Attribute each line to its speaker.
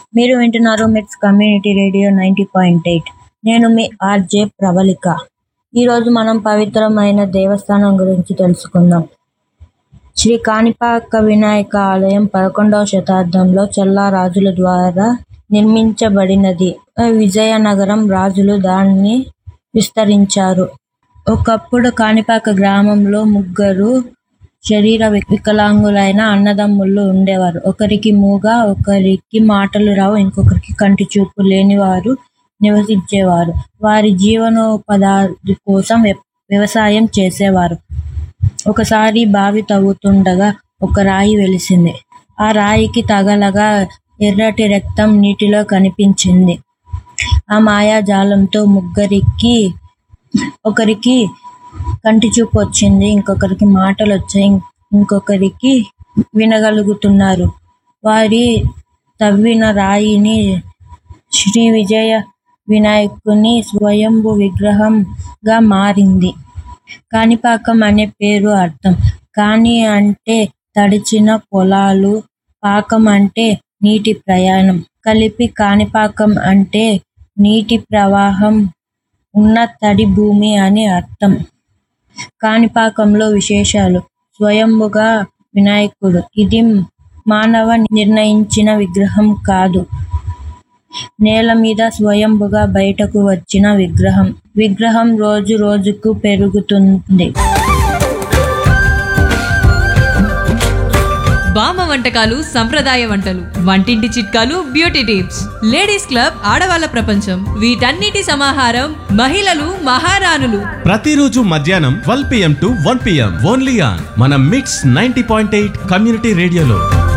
Speaker 1: మీరు వింటున్నారు MITS community radio ninety point eight నేను మీ ఆర్జే ప్రవళిక ఈరోజు మనం పవిత్రమైన దేవస్థానం గురించి తెలుసుకుందాం శ్రీ కాణిపాక వినాయక ఆలయం పదకొండవ శతాబ్దంలో చల్లా రాజుల ద్వారా నిర్మించబడినది విజయనగరం రాజులు దాన్ని విస్తరించారు ఒకప్పుడు కాణిపాక గ్రామంలో ముగ్గురు శరీర వి- వికలాంగులైన అన్నదమ్ముళ్ళు ఉండేవారు ఒకరికి మూగ ఒకరికి మాటలు రావు ఇంకొకరికి కంటి చూపు లేని వారు నివసించేవారు వారి జీవనోపాధి కోసం వ్య- వ్యవసాయం చేసేవారు ఒకసారి బావి తవ్వుతుండగా ఒక రాయి వెలిసింది ఆ రాయికి తగలగా ఎర్రటి రక్తం నీటిలో కనిపించింది ఆ మాయాజాలంతో ముగ్గురికి ఒకరికి కంటి చూపు వచ్చింది ఇంకొకరికి మాటలు వచ్చాయి ఇం- ఇంకొకరికి వినగలుగుతున్నారు వారి తవ్విన రాయిని శ్రీ విజయ వినాయకుని స్వయంభు విగ్రహంగా మారింది కాణిపాకం అనే పేరు అర్థం కాని అంటే తడిచిన పొలాలు పాకం అంటే నీటి ప్రయాణం కలిపి కాణిపాకం అంటే నీటి ప్రవాహం ఉన్న తడి భూమి అని అర్థం కాణిపాకంలో విశేషాలు స్వయంభుగా వినాయకుడు ఇది మానవ నిర్ణయించిన విగ్రహం కాదు నేల మీద స్వయంభుగా బయటకు వచ్చిన విగ్రహం విగ్రహం రోజు రోజుకు పెరుగుతుంది
Speaker 2: బామ్మ వంటకాలు సంప్రదాయ వంటలు వంటింటి చిట్కాలు బ్యూటీ టిప్స్ లేడీస్ క్లబ్ ఆడవాళ్ళ ప్రపంచం వీటన్నిటి సమాహారం మహిళలు మహారాణులు
Speaker 3: ప్రతిరోజు మధ్యాహ్నం twelve PM to one PM only on మన MITS ninety point eight community రేడియోలో